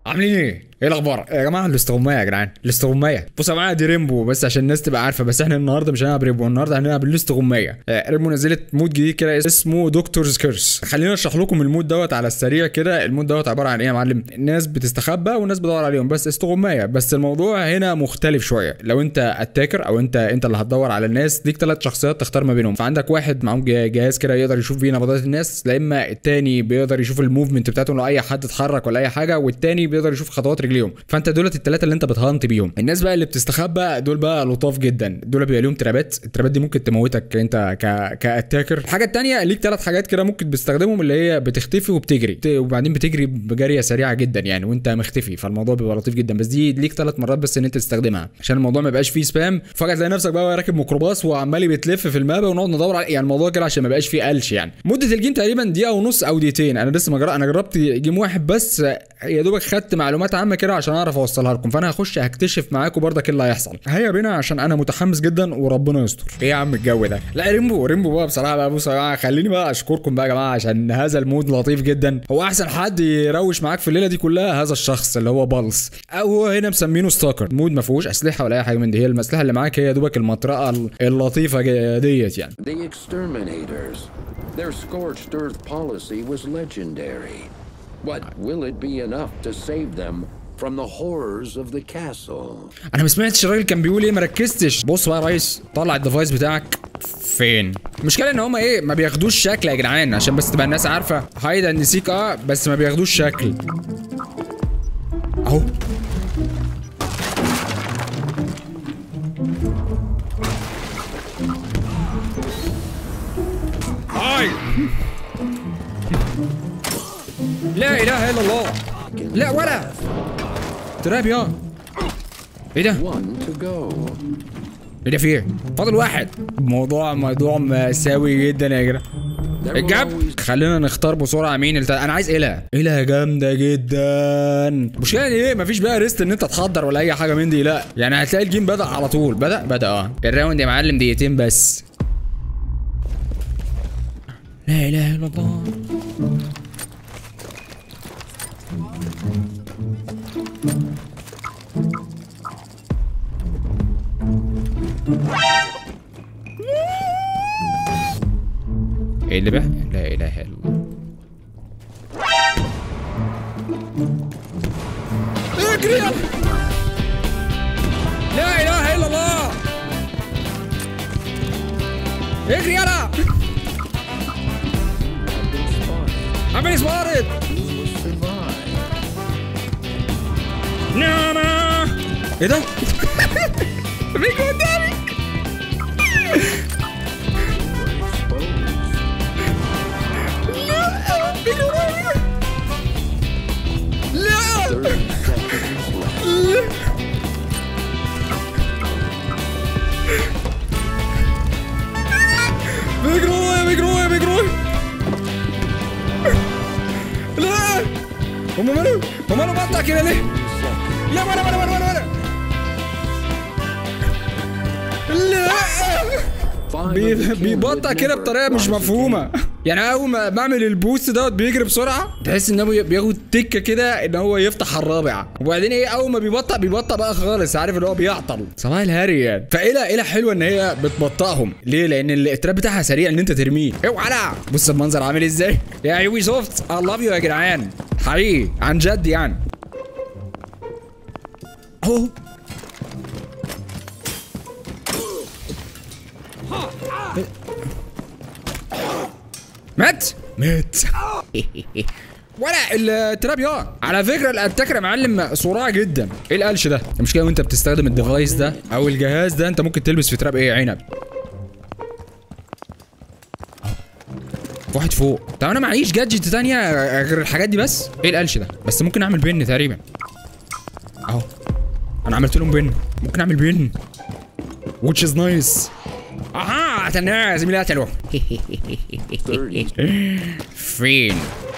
عاملين ايه؟ ايه الاخبار؟ يا جماعه الاستغمايه يا جدعان الاستغمايه بصوا يا جماعه دي ريمبو بس عشان الناس تبقى عارفه بس احنا النهارده مش هنلعب ريمبو النهارده هنلعب الاستغمايه آه، ريمبو نزلت مود جديد كده اسمه دكتورز كيرس خلينا اشرح لكم المود دوت على السريع كده المود دوت عباره عن ايه يا معلم؟ الناس بتستخبى والناس بتدور عليهم بس استغمايه بس الموضوع هنا مختلف شويه لو انت اتاكر او انت انت اللي هتدور على الناس ليك ثلاث شخصيات تختار ما بينهم فعندك واحد معاهم جه- جهاز كده يقدر يشوف بيه نبضات الناس لا اما التاني بيقدر يشوف الموفمنت بتاعتهم لو اي حد اتحرك ولا اي حاجه والتاني بيقدر يشوف خطوات رجليهم فانت دولت الثلاثه اللي انت بتهانت بيهم الناس بقى اللي بتستخبى دول بقى لطاف جدا دول بيبقى لهم ترابات الترابات دي ممكن تموتك انت ك كاتاكر الحاجه التانيه ليك ثلاث حاجات كده ممكن بتستخدمهم اللي هي بتختفي وبتجري ت- وبعدين بتجري بجريه سريعه جدا يعني وانت مختفي فالموضوع بيبقى لطيف جدا بس دي ليك ثلاث مرات بس ان انت تستخدمها عشان الموضوع ما يبقاش فيه سبام فجاه تلاقي نفسك بقى راكب ميكروباص وعمال بتلف في المابا ونقعد ندور على يعني الموضوع كده عشان ما يبقاش فيه قلش يعني مده الجيم تقريبا دقيقه ونص او دقيقتين انا لسه ما جربت انا جربت جيم واحد بس يا دوبك خدت معلومات عامه كده عشان اعرف اوصلها لكم فانا هخش هكتشف معاكم برضك ايه اللي هيحصل هيا بينا عشان انا متحمس جدا وربنا يستر ايه يا عم الجو ده لا ريمبو ريمبو بقى بصراحه بقى بصوا يا جماعه خليني بقى اشكركم بقى يا جماعه عشان هذا المود لطيف جدا هو احسن حد يروش معاك في الليله دي كلها هذا الشخص اللي هو بالس او هو هنا مسمينه ستاكر مود ما فيهوش اسلحه ولا اي حاجه من دي هي الاسلحه اللي معاك هي يا دوبك المطرقه اللطيفه ج- ديت يعني The exterminators. Their scorched earth policy was legendary. But will it be enough to save them from the horrors of the castle? انا ما سمعتش الراجل كان بيقول ايه ما ركزتش بص بقى يا ريس طلع الديفايس بتاعك فين المشكله ان هما ايه ما بياخدوش شكل يا جدعان عشان بس تبقى الناس عارفه هايد اند سيك اه بس ما بياخدوش شكل اهو هاي لا اله الا الله لا ولا تراب يا ايه ده One to go. ايه ده في ايه؟ فاضل واحد موضوع موضوع مساوي جدا يا جدع There will الجاب always خلينا نختار بسرعه مين الت... انا عايز اله اله جامده جدا مش يعني ايه مفيش بقى ريست ان انت تحضر ولا اي حاجه من دي لا يعني هتلاقي الجيم بدا على طول بدا بدا اه الراوند يا معلم دقيقتين بس لا اله الا الله ايه اللي بقى لا اله الا الله اجري يلا لا اله الا الله اجري يلا عمال سبارت survive. نعم ايه ده؟ بيجي قدامي لا بيجي قدامي لا 30 seconds left. بيجروا ورايا بيجروا ورايا بيجروا ورايا لا هم مالهم هم مالهم بقطع كده ليه؟ لا ولا ولا ولا ولا ولا لا Five بي- of the kin بيبطأ would كده never بطريقه مش rise مفهومه يعني اول ما بعمل البوست دوت بيجري بسرعه تحس ان هو بياخد تكه كده ان هو يفتح الرابع وبعدين ايه اول ما بيبطأ بيبطأ بقى خالص عارف اللي هو بيعطل صباح الهري يعني فإله إله حلوه ان هي بتبطئهم ليه لان التراب بتاعها سريع ان انت ترميه اوعى لا بص المنظر عامل ازاي يا يوبي سوفت اي لاف يو يا جدعان حقيقي عن جد يعني اهو مات مات ولا التراب يا على فكره الاتاكر يا معلم صراع جدا ايه القلش ده المشكله وانت بتستخدم الديفايس ده او الجهاز ده انت ممكن تلبس في تراب ايه عنب في واحد فوق طب انا معيش جادجت تانية غير الحاجات دي بس ايه القلش ده بس ممكن اعمل بن تقريبا اهو انا عملت لهم بن ممكن اعمل بن which is nice اها قتلناه يا زميلي قتلوه 30 فين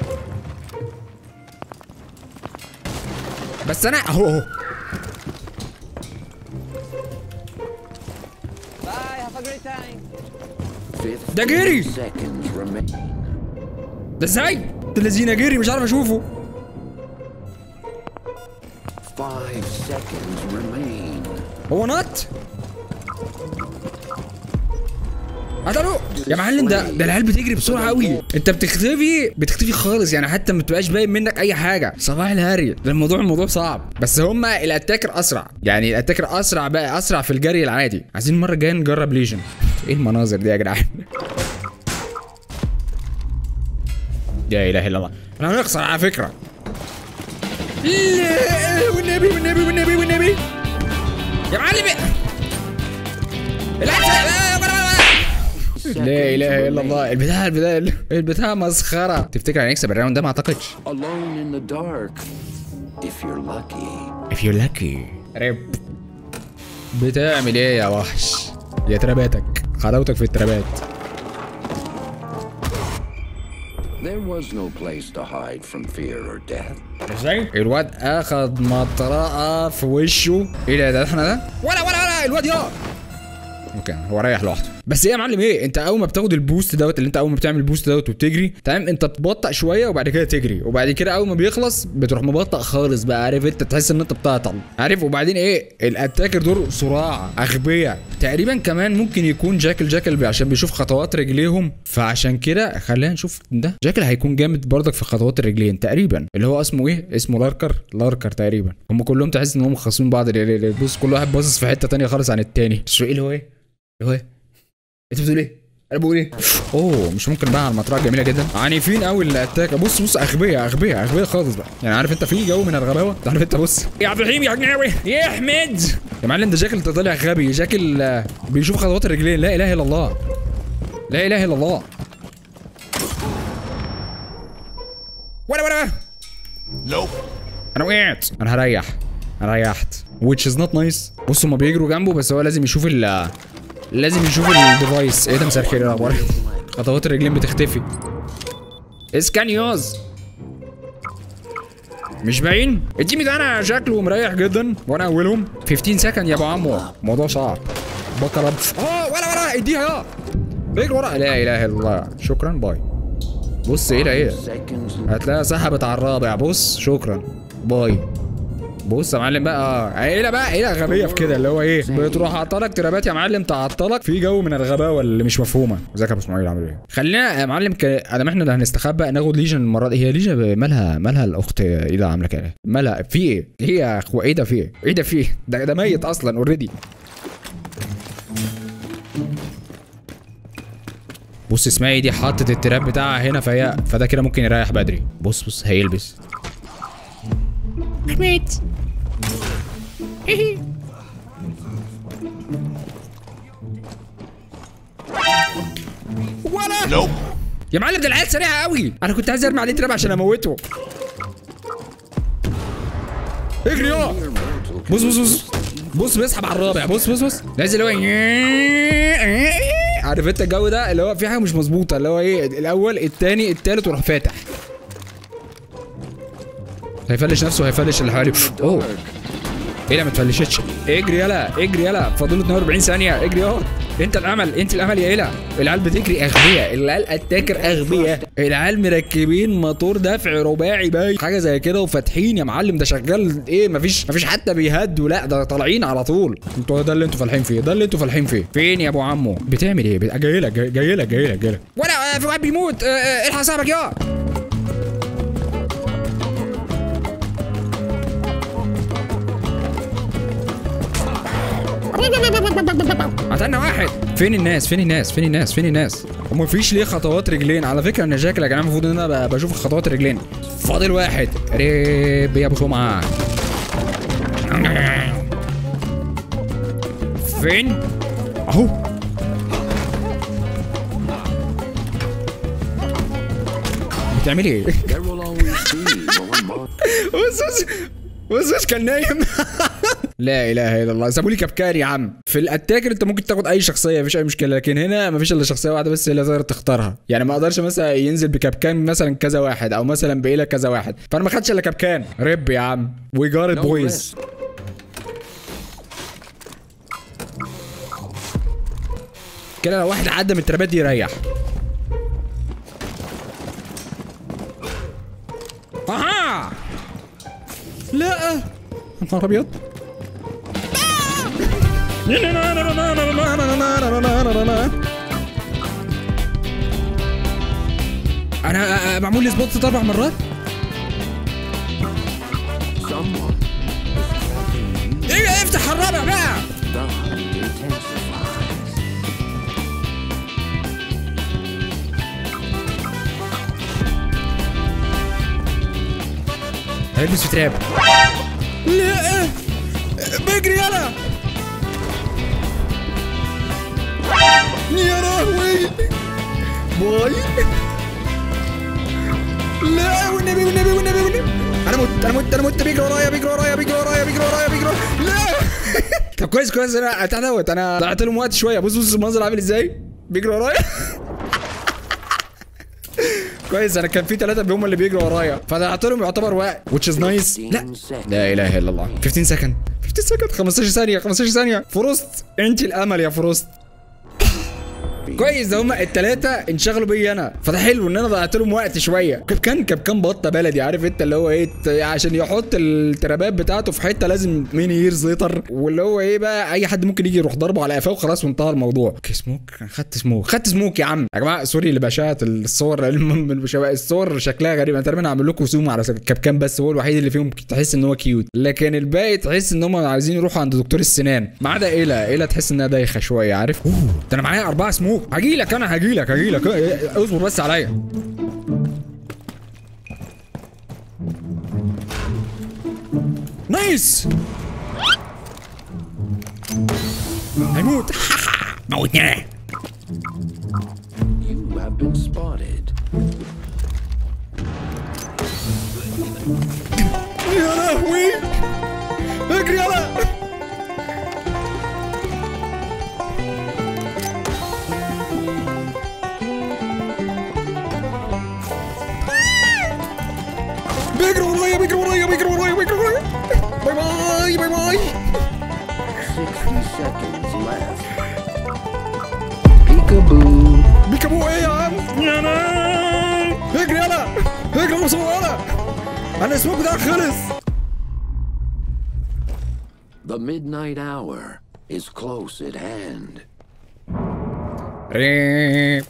بس انا اهو اهو Bye, have a great time. 15 ده جري. seconds remain. ده ازاي؟ ده الذين جري مش عارف اشوفه Five seconds remain. هو نط قتلوا يا معلم ده ده العيال بتجري بسرعه قوي انت بتختفي بتختفي خالص يعني حتى ما بتبقاش باين منك اي حاجه صباح الهري ده الموضوع الموضوع صعب بس هما الاتاكر اسرع يعني الاتاكر اسرع بقى اسرع في الجري العادي عايزين المره الجايه نجرب ليجن ايه المناظر دي يا جدعان لا اله الا الله احنا هنخسر على فكره لا والنبي والنبي والنبي والنبي يا معلم لا لا لا اله الا الله البتاع البتاع البتاع مسخره تفتكر هنكسب الراوند ده ما اعتقدش Alone in the dark. If you're lucky. if you're lucky رب بتعمل ايه يا وحش يا تراباتك خدوتك في الترابات There was no place to hide from fear or death. ازاي الواد اخد مطرقه في وشه ايه ده ده احنا ده ولا ولا ولا الواد يا اوكي هو رايح لوحده بس ايه يا معلم ايه انت اول ما بتاخد البوست دوت اللي انت اول ما بتعمل البوست دوت وبتجري تمام انت بتبطأ شويه وبعد كده تجري وبعد كده اول ما بيخلص بتروح مبطأ خالص بقى عارف انت تحس ان انت بتعطل عارف وبعدين ايه الاتاكر دول صراع اغبياء تقريبا كمان ممكن يكون جاكل جاكل عشان بيشوف خطوات رجليهم فعشان كده خلينا نشوف ده جاكل هيكون جامد برضك في خطوات الرجلين تقريبا اللي هو اسمه ايه اسمه لاركر لاركر تقريبا هم كلهم تحس ان هم خاصين بعض بص كل واحد باصص في حته تانية خالص عن التاني بس ايه اللي هو ايه اللي هو ايه انت بتقول ايه؟ انا بقول ايه؟ اوه مش ممكن بقى على المطرقه جميله جدا عنيفين قوي الاتاك بص بص اغبياء اغبياء اغبياء خالص بقى يعني عارف انت في جو من الغباوه عارف انت بص يا عبد الرحيم يا جناوي يا احمد يا معلم ده جاكل طلع غبي جاكل آه، بيشوف خطوات الرجلين لا اله الا الله لا اله الا الله ولا ولا انا وقعت انا هريح انا ريحت which is not nice بص هما بيجروا جنبه بس هو لازم يشوف ال لازم يشوف الديفايس ايه ده مساء الخير يا اخبار خطوات الرجلين بتختفي اسكانيوز مش باين التيم ده انا شكله مريح جدا وانا اولهم 15 سكند يا ابو عمو موضوع صعب بكره اه ولا ولا اديها يا اجري ورا لا اله الا الله شكرا باي بص ايه ده ايه ده؟ Seconds هتلاقيها سحبت على الرابع بص شكرا باي بص يا معلم بقى اه عيله بقى عيله غبيه في كده اللي هو ايه بتروح عطلك ترابات يا معلم تعطلك في جو من الغباوه اللي مش مفهومه ازيك يا ابو اسماعيل عامل ايه خلينا يا معلم ك... ادام احنا اللي هنستخبى ناخد ليجن المره دي هي ليجن مالها مالها الاخت ايه ده عامله كده مالها في ايه هي يا اخو ايه ده في ايه ايه ده في ايه ده ده ميت اصلا اوريدي بص اسماعيل دي حطت التراب بتاعها هنا فهي فده كده ممكن يريح بدري بص بص هيلبس احمد ولا يا معلم ده العيال سريعه قوي انا كنت عايز ارمي عليه تراب عشان اموته اجري يا بص بص بص بص بيسحب على الرابع بص بص بص نازل اللي هو عارف انت الجو ده اللي هو في حاجه مش مظبوطه اللي هو ايه الاول التاني التالت وراح فاتح هيفلش نفسه هيفلش اللي حواليه اوه ايه ده ما تفلشتش اجري يلا اجري يلا فاضل له 42 ثانيه اجري اهو انت الامل انت الامل يا ايلا العيال بتجري اغبياء العيال اتاكر اغبياء العيال مركبين موتور دفع رباعي باي حاجه زي كده وفاتحين يا معلم ده شغال ايه مفيش مفيش حتى بيهدوا لا ده طالعين على طول انتوا ده اللي انتوا فالحين فيه ده اللي انتوا فالحين فيه فين يا ابو عمو بتعمل ايه بت- جاي لك جاي جاي لك جاي لك جاي لك ولا آه، في واحد بيموت آه، آه، الحق صاحبك يا قتلنا واحد فين الناس فين الناس فين الناس فين الناس ومفيش ليه خطوات رجلين على فكره ان شكلك انا المفروض ان انا ب- بشوف خطوات رجلين فاضل واحد ريب يا ابو سمعه فين اهو بتعملي ايه There will always be more mon- بص بص بص بص كان نايم لا اله الا الله سابوا لي كبكان يا عم في الاتاكر انت ممكن تاخد اي شخصيه مفيش اي مشكله لكن هنا مفيش الا شخصيه واحده بس اللي تقدر تختارها يعني ما اقدرش مثلا ينزل بكبكان مثلا كذا واحد او مثلا بقيله كذا واحد فانا ما خدش الا كبكان رب يا عم وي جارد No بويز rest. كده لو واحد عدى من الترابات دي يريح اها لا يا نهار ابيض انا معمول لي سبوت اربع مرات Someone ايه افتح الرابع بقى the hunt intensifies. هيلبس في تراب لا بجري يلا يا لهوي باي لا والنبي والنبي والنبي والنبي انا مت انا مت انا مت بيجري ورايا بيجري ورايا بيجري ورايا بيجري ورايا بيجري ورايا لا طب كويس كويس انا بتاع دوت انا ضيعت لهم وقت شويه بص بص المنظر عامل ازاي بيجري ورايا كويس انا كان في ثلاثه هم اللي بيجروا ورايا فضيعت لهم يعتبر وقت which is nice لا 15 seconds. لا اله الا الله 15 سكند 15 سكند 15 ثانيه 15 ثانيه فروست انت الامل يا فروست كويس ده هما التلاتة انشغلوا بيا انا فده حلو ان انا ضيعت لهم وقت شويه كان كان بطه بلدي عارف انت اللي هو ايه ت- عشان يحط الترابات بتاعته في حته لازم مين ييرز ليتر واللي هو ايه بقى اي حد ممكن يجي يروح ضربه على قفاه وخلاص وانتهى الموضوع اوكي سموك خدت سموك خدت سموك يا عم يا جماعه سوري اللي بشعت الصور المهم مش- الصور شكلها غريب انا تقريبا هعمل لكم زوم على كابكان بس هو الوحيد اللي فيهم تحس ان هو كيوت لكن الباقي تحس ان هم عايزين يروحوا عند دكتور السنان ما عدا ايلا ايلا تحس انها دايخه شويه عارف اوه ده انا معايا اربعه سموك هجي لك انا هجي لك هجي لك اصبر بس عليا نايس هيموت موتنا You have been spotted. يا لهوي اجري يلا بيجروا ورايا بيجروا ورايا بيجروا ورايا بيجروا ورايا باي باي باي باي 60 seconds left. Peekaboo. بيكابو ايه يا عم يا ناي اجري يلا اجري بسرعه يلا انا السموك ده خلص The midnight hour is close at hand. ريب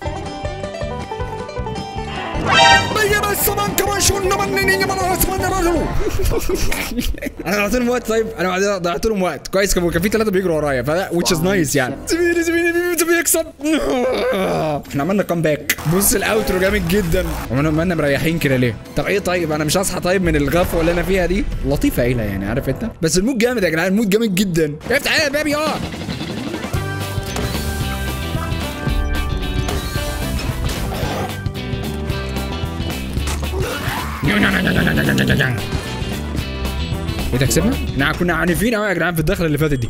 بيا بس من كمان شو نمني من اسمن رجل انا ضيعت لهم وقت طيب انا بعدين ضيعت لهم وقت كويس كان كان في ثلاثه بيجروا ورايا فده which is nice يعني زميلي زميلي زميلي بيكسب احنا عملنا كومباك بص الاوترو جامد جدا وانا ما مريحين كده ليه طب ايه طيب انا مش هصحى طيب من الغفوه اللي انا فيها دي لطيفه قايله يعني عارف انت بس المود جامد يا جدعان المود جامد جدا افتح عليا الباب يا ايه ده كسبنا؟ احنا كنا عنيفين قوي يا جدعان في الدخله اللي فاتت دي.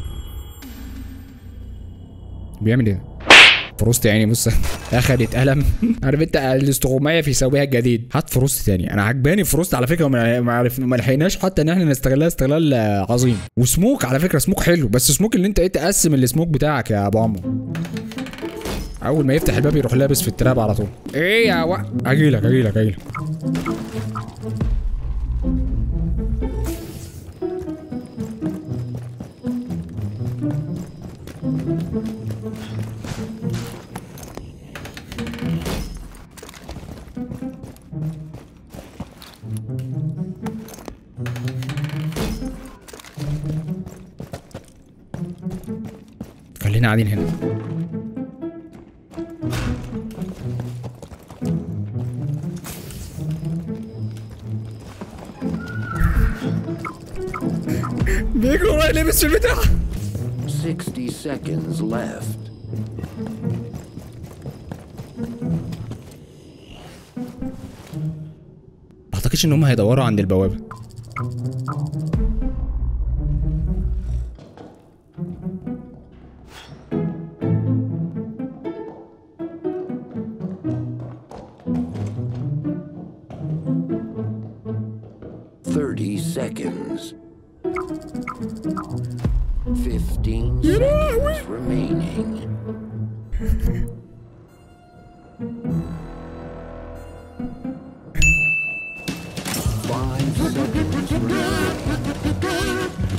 بيعمل ايه؟ فروست يعني بص اخدت قلم عارف انت الاستغمايه في ثوبها الجديد هات فروست تاني انا عجباني فروست على فكره وما ما عرف- ما لحقناش حتى ان احنا نستغلها استغلال آه، عظيم وسموك على فكره سموك حلو بس سموك اللي انت ايه تقسم السموك بتاعك يا ابو عمو اول ما يفتح الباب يروح لابس في التراب على طول ايه يا و... اجيلك اجيلك اجيلك خلينا قاعدين هنا بيجروا ورايا لابس في البتاع 60 seconds left. ما اعتقدش ان هم هيدوروا عند البوابه Thirty seconds. Fifteen seconds remaining. Five seconds remaining.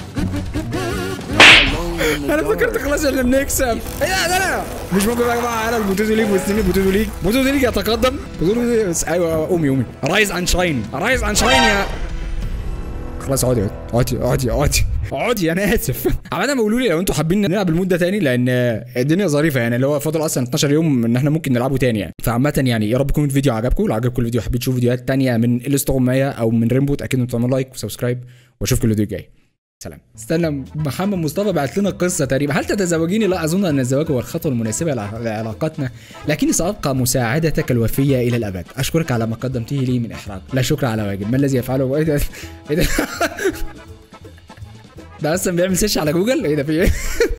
in the انا فكرت dark. خلاص احنا بنكسب ايه ده ده انا مش ممكن بقى يا جماعه انا البوتوزو ليج مستني البوتوزو ليج البوتوزو ليج يتقدم بوتوزو ليج بس ايوه قومي قومي رايز ان شاين رايز ان شاين يا خلاص اقعدي اقعدي اقعدي اقعدي اقعدي انا اسف عامة بيقولوا لي لو انتوا حابين نلعب المود ده تاني لان الدنيا ظريفه يعني اللي هو فاضل اصلا 12 يوم ان احنا ممكن نلعبه تاني يعني فعامة يعني يا رب يكون الفيديو عجبكم لو عجبكم الفيديو حابين تشوفوا فيديوهات تانية من الاستغمايه او من ريمبوت اكيد انتوا تعملوا لايك وسبسكرايب واشوفكم الفيديو الجاي سلام استنى محمد مصطفى بعت لنا قصه تقريبا هل تتزوجيني لا اظن ان الزواج هو الخطوه المناسبه لع- لعلاقتنا لكني سابقى مساعدتك الوفيه الى الابد اشكرك على ما قدمته لي من احراج لا شكر على واجب ما الذي يفعله ايه ده ايه ده ده اصلا بيعمل سيرش على جوجل ايه ده في ايه